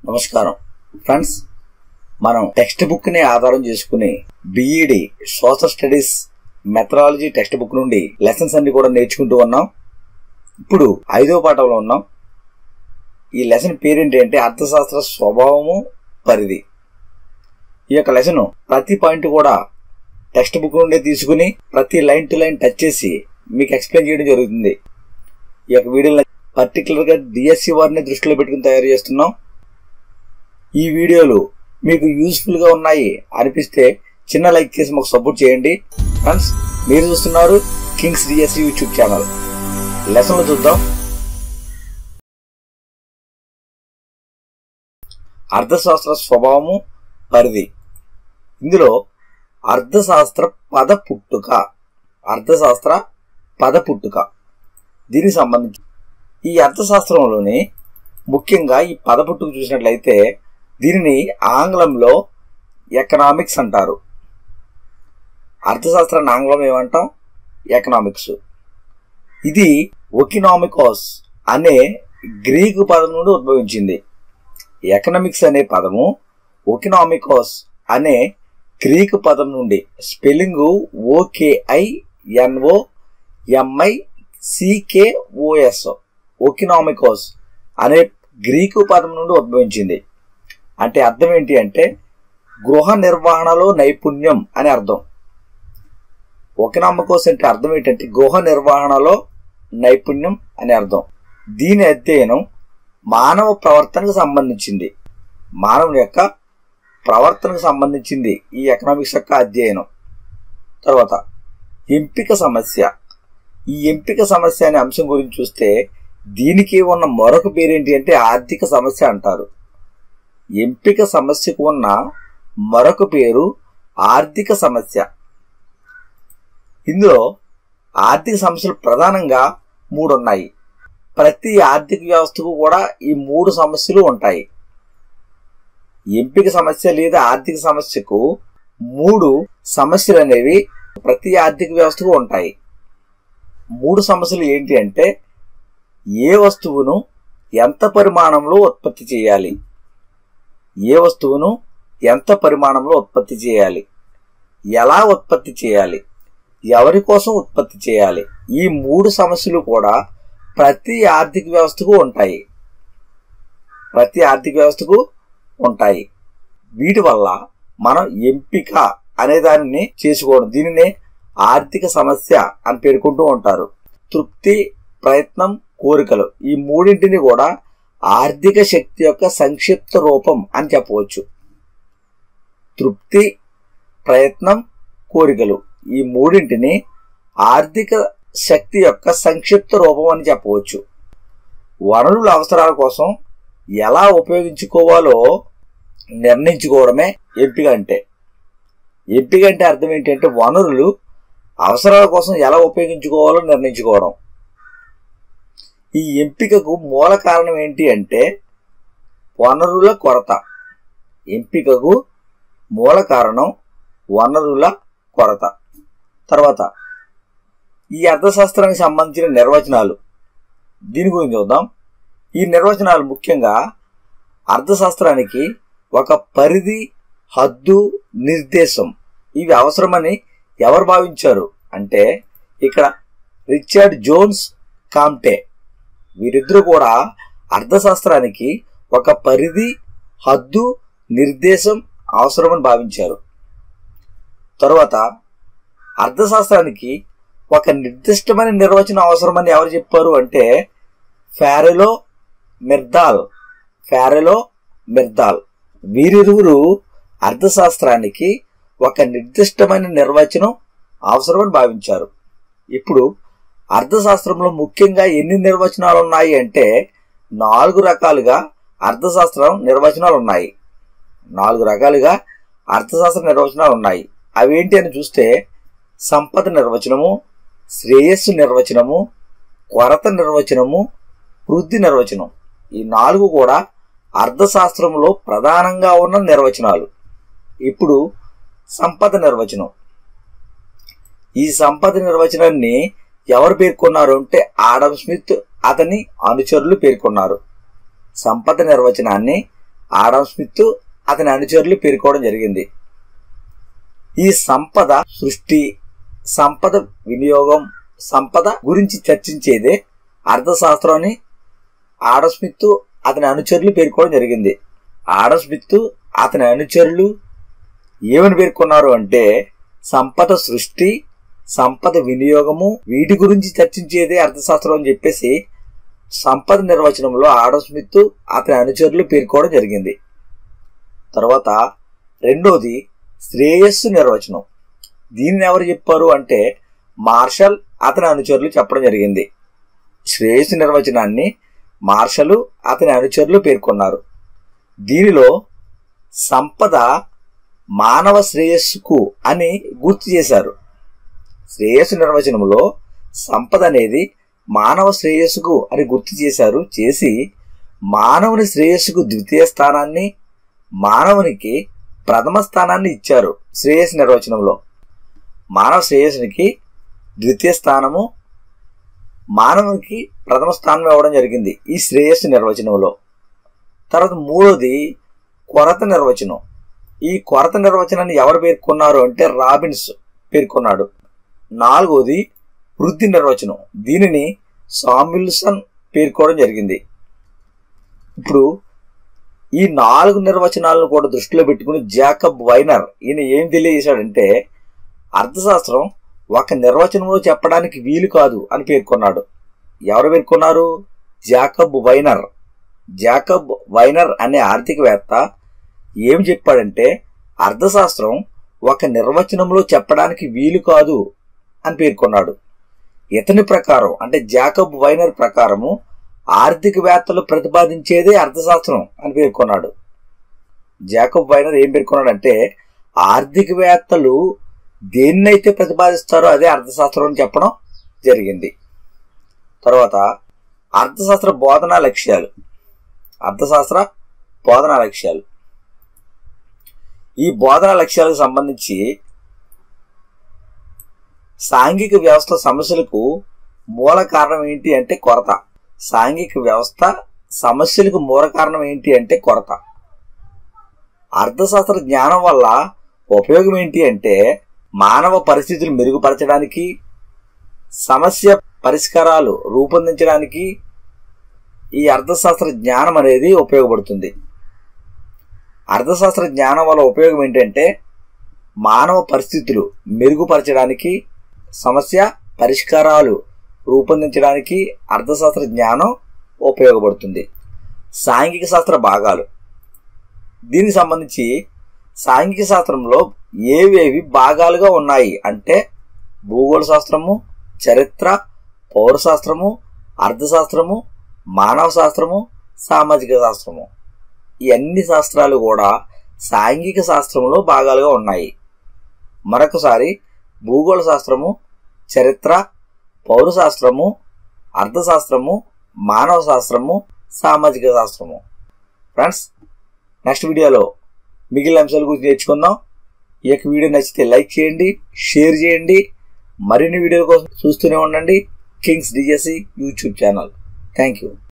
నమస్కారం ఫ్రెండ్స్ మనం text book ని ఆధారం చేసుకుని BEd social studies methodology text book నుండి లెసన్స్ అన్ని కూడా నేర్చుకుంటూ ఉన్నాం ఇప్పుడు ఐదో పాఠంలో ఉన్నాం ఈ లెసన్ పేరేంటి అంటే అర్థశాస్త్ర స్వభావము పరిధి ఈ యొక్క లెసన్ ప్రతి పాయింట్ కూడా టెక్స్ట్ బుక్ నుండి తీసుకుని ప్రతి లైన్ టు లైన్ టచ్ చేసి మీకు ఎక్స్ప్లెయిన్ చేయడం జరుగుతుంది ఈ యొక్క వీడియోని పర్టికులర్ గా డిఎస్సి వారిని దృష్టిలో పెట్టుకుని తయారు చేస్తున్నాం ఈ వీడియోలు మీకు యూస్ఫుల్ గా ఉన్నాయి అనిపిస్తే చిన్న లైక్ చేసి మాకు సపోర్ట్ చేయండి ఫ్రెండ్స్ మీరు చూస్తున్నారు కింగ్స్ డిఎస్సి యూట్యూబ్ ఛానల్ లెసన్లు చూద్దాం అర్థశాస్త్ర స్వభావము పరిధి ఇందులో అర్థశాస్త్ర పద పుట్టుక అర్థశాస్త్ర పద పుట్టుక దీనికి సంబంధించి ఈ అర్థశాస్త్రంలోని ముఖ్యంగా ఈ పద పుట్టుక చూసినట్లయితే దీనిని ఆంగ్లంలో ఎకనామిక్స్ అంటారు అర్థశాస్త్రాన్ని ఆంగ్లం ఏమంటాం ఎకనామిక్స్ ఇది ఒకినామికోస్ అనే గ్రీకు పదం నుండి ఉద్భవించింది ఎకనామిక్స్ అనే పదము ఒకినామికోస్ అనే గ్రీకు పదం నుండి spelling OKI NO MI CKOS ఒకినామికోస్ అనే గ్రీకు పదం నుండి ఉద్భవించింది అంటే అర్థం ఏంటి అంటే గృహ నిర్వహణలో నైపుణ్యం అని అర్థం ఒకినామికోస్ అంటే అర్థం ఏంటంటే గృహ నిర్వహణలో నైపుణ్యం అని అర్థం దీని అధ్యయనం మానవ ప్రవర్తనకు సంబంధించింది మానవుని యొక్క ప్రవర్తనకు సంబంధించింది ఈ ఎకనామిక్స్ యొక్క అధ్యయనం తర్వాత ఎంపిక సమస్య ఈ ఎంపిక సమస్య అనే అంశం గురించి చూస్తే దీనికి ఉన్న మరొక పేరేంటి అంటే ఆర్థిక సమస్య అంటారు ఎంపిక సమస్యకు ఉన్న మరొక పేరు ఆర్థిక సమస్య ఇందులో ఆర్థిక సమస్యలు ప్రధానంగా మూడు ఉన్నాయి ప్రతి ఆర్థిక వ్యవస్థకు కూడా ఈ మూడు సమస్యలు ఉంటాయి ఎంపిక సమస్య లేదా ఆర్థిక సమస్యకు మూడు సమస్యలు అనేవి ప్రతి ఆర్థిక వ్యవస్థకు ఉంటాయి మూడు సమస్యలు ఏంటి అంటే ఏ వస్తువును ఎంత పరిమాణంలో ఉత్పత్తి చేయాలి ఏ వస్తువును ఎంత పరిమాణంలో ఉత్పత్తి చేయాలి ఎలా ఉత్పత్తి చేయాలి ఎవరి కోసం ఉత్పత్తి చేయాలి ఈ మూడు సమస్యలు కూడా ప్రతి ఆర్థిక వ్యవస్థకు ఉంటాయి ప్రతి ఆర్థిక వ్యవస్థకు ఉంటాయి వీటి వల్ల మనం ఎంపిక అనే దానిని చేసుకోవడం దీనినే ఆర్థిక సమస్య అని పేర్కొంటూ ఉంటారు తృప్తి ప్రయత్నం కోరికలు ఈ మూడింటిని కూడా ఆర్థిక శక్తి యొక్క సంక్షిప్త రూపం అని చెప్పవచ్చు తృప్తి ప్రయత్నం కోరికలు ఈ మూడింటిని ఆర్థిక శక్తి యొక్క సంక్షిప్త రూపం అని చెప్పవచ్చు వనరుల అవసరాల కోసం ఎలా ఉపయోగించుకోవాలో నిర్ణయించుకోవడమే ఎంపిక అంటే ఎంపిక అంటే అర్థం ఏంటంటే వనరులు అవసరాల కోసం ఎలా ఉపయోగించుకోవాలో నిర్ణయించుకోవడం ఈ ఎంపికకు మూల కారణం ఏంటి అంటే వనరుల కొరత ఎంపికకు మూల కారణం వనరుల కొరత తర్వాత ఈ అర్థశాస్త్రానికి సంబంధించిన నిర్వచనాలు దీని గురించి చూద్దాం ఈ నిర్వచనాలు ముఖ్యంగా అర్థశాస్త్రానికి ఒక పరిధి హద్దు నిర్దేశం ఇవి అవసరమని ఎవరు భావించారు అంటే ఇక్కడ రిచర్డ్ జోన్స్ కామ్టే వీరిద్దరూ కూడా అర్థశాస్త్రానికి ఒక పరిధి హద్దు నిర్దేశం అవసరమని భావించారు తరువాత అర్థశాస్త్రానికి ఒక నిర్దిష్టమైన నిర్వచనం అవసరమని ఎవరు చెప్పారు అంటే ఫారెలో మిర్దాల్ ఫారెలో మిర్దాల్ వీరిరువురు అర్థశాస్త్రానికి ఒక నిర్దిష్టమైన నిర్వచనం అవసరమని భావించారు ఇప్పుడు అర్థశాస్త్రంలో ముఖ్యంగా ఎన్ని నిర్వచనాలు ఉన్నాయి అంటే నాలుగు రకాలుగా అర్థశాస్త్రం నిర్వచనాలు ఉన్నాయి నాలుగు రకాలుగా అర్థశాస్త్ర నిర్వచనాలు ఉన్నాయి అవి ఏంటి అని చూస్తే సంపద నిర్వచనము శ్రేయస్సు నిర్వచనము కొరత నిర్వచనము వృద్ధి నిర్వచనం ఈ నాలుగు కూడా అర్థశాస్త్రంలో ప్రధానంగా ఉన్న నిర్వచనాలు ఇప్పుడు సంపద నిర్వచనం ఈ సంపద నిర్వచనాన్ని ఎవరు పేర్కొన్నారు అంటే ఆడమ్ స్మిత్ అతని అనుచరులు పేర్కొన్నారు సంపద నిర్వచనాన్ని ఆడమ్ స్మిత్ అతని అనుచరులు పేర్కోవడం జరిగింది ఈ సంపద సృష్టి సంపద వినియోగం సంపద గురించి చర్చించేదే అర్థశాస్త్రం అని ఆడమ్ స్మిత్ అతని అనుచరులు పేర్కోవడం జరిగింది ఆడమ్ స్మిత్ అతని అనుచరులు ఏమని పేర్కొన్నారు అంటే సంపద సృష్టి సంపద వినియోగము వీటి గురించి చర్చించేదే అర్థశాస్త్రం అని చెప్పేసి సంపద నిర్వచనంలో ఆడమ్ స్మిత్ అతని అనుచరులు పేర్కోవడం జరిగింది తర్వాత రెండోది శ్రేయస్సు నిర్వచనం దీనిని ఎవరు చెప్పారు అంటే మార్షల్ అతని అనుచరులు చెప్పడం జరిగింది శ్రేయస్సు నిర్వచనాన్ని మార్షలు అతని అనుచరులు పేర్కొన్నారు దీనిలో సంపద మానవ శ్రేయస్సుకు అని గుర్తు చేశారు శ్రేయస్సు నిర్వచనంలో సంపద అనేది మానవ శ్రేయస్సుకు అని గుర్తు చేశారు చేసి మానవుని శ్రేయస్సుకు ద్వితీయ స్థానాన్ని మానవునికి ప్రథమ స్థానాన్ని ఇచ్చారు శ్రేయస్సు నిర్వచనంలో మానవ శ్రేయస్సునికి ద్వితీయ స్థానము మానవునికి ప్రథమ స్థానం ఇవ్వడం జరిగింది ఈ శ్రేయస్సు నిర్వచనంలో తర్వాత మూడోది కొరత నిర్వచనం ఈ కొరత నిర్వచనాన్ని ఎవరు పేర్కొన్నారు అంటే రాబిన్స్ పేర్కొన్నాడు నాలుగోది వృద్ధి నిర్వచనం దీనిని సామ్యుల్సన్ పేర్కోవడం జరిగింది ఇప్పుడు ఈ నాలుగు నిర్వచనాలను కూడా దృష్టిలో పెట్టుకుని జాకబ్ వైనర్ ఈయన ఏం తెలియజేశాడంటే అర్థశాస్త్రం ఒక నిర్వచనంలో చెప్పడానికి వీలు కాదు అని పేర్కొన్నాడు ఎవరు పేర్కొన్నారు జాకబ్ వైనర్ జాకబ్ వైనర్ అనే ఆర్థికవేత్త ఏం చెప్పాడంటే అర్థశాస్త్రం ఒక నిర్వచనంలో చెప్పడానికి వీలు కాదు అని పేర్కొన్నాడు ఇతని ప్రకారం అంటే జాకబ్ వైనర్ ప్రకారము ఆర్థికవేత్తలు ప్రతిపాదించేదే అర్థశాస్త్రం అని పేర్కొన్నాడు జాకబ్ వైనర్ ఏం పేర్కొన్నాడంటే ఆర్థికవేత్తలు దేన్నైతే ప్రతిపాదిస్తారో అదే అర్థశాస్త్రం అని చెప్పడం జరిగింది తర్వాత అర్థశాస్త్ర బోధనా లక్ష్యాలు అర్థశాస్త్ర బోధనా లక్ష్యాలు ఈ బోధనా లక్ష్యాలకు సంబంధించి సాంఘిక వ్యవస్థ సమస్యలకు మూల కారణం ఏంటి అంటే కొరత సాంఘిక వ్యవస్థ సమస్యలకు మూల కారణం ఏంటి అంటే కొరత అర్థశాస్త్ర జ్ఞానం వల్ల ఉపయోగం ఏంటి అంటే మానవ పరిస్థితులు మెరుగుపరచడానికి సమస్య పరిష్కారాలు రూపొందించడానికి ఈ అర్థశాస్త్ర జ్ఞానం అనేది ఉపయోగపడుతుంది అర్థశాస్త్ర జ్ఞానం వల్ల ఉపయోగం ఏంటంటే మానవ పరిస్థితులు మెరుగుపరచడానికి సమస్య పరిష్కారాలు రూపొందించడానికి అర్థశాస్త్ర జ్ఞానం ఉపయోగపడుతుంది సాంఘిక శాస్త్ర భాగాలు దీనికి సంబంధించి సాంఘిక శాస్త్రంలో ఏవేవి భాగాలుగా ఉన్నాయి అంటే భూగోళ శాస్త్రము చరిత్ర పౌరశాస్త్రము అర్థశాస్త్రము మానవ శాస్త్రము సామాజిక శాస్త్రము ఈ అన్ని శాస్త్రాలు కూడా సాంఘిక శాస్త్రంలో భాగాలుగా ఉన్నాయి మరొకసారి భూగోళ శాస్త్రము చరిత్ర పౌరశాస్త్రము అర్థశాస్త్రము మానవ శాస్త్రము సామాజిక శాస్త్రము ఫ్రెండ్స్ నెక్స్ట్ వీడియోలో మిగిలిన అంశాల గురించి నేర్చుకుందాం ఈ యొక్క వీడియో నచ్చితే లైక్ చేయండి షేర్ చేయండి మరిన్ని వీడియోల కోసం చూస్తూనే ఉండండి Kings DSC YouTube channel thank you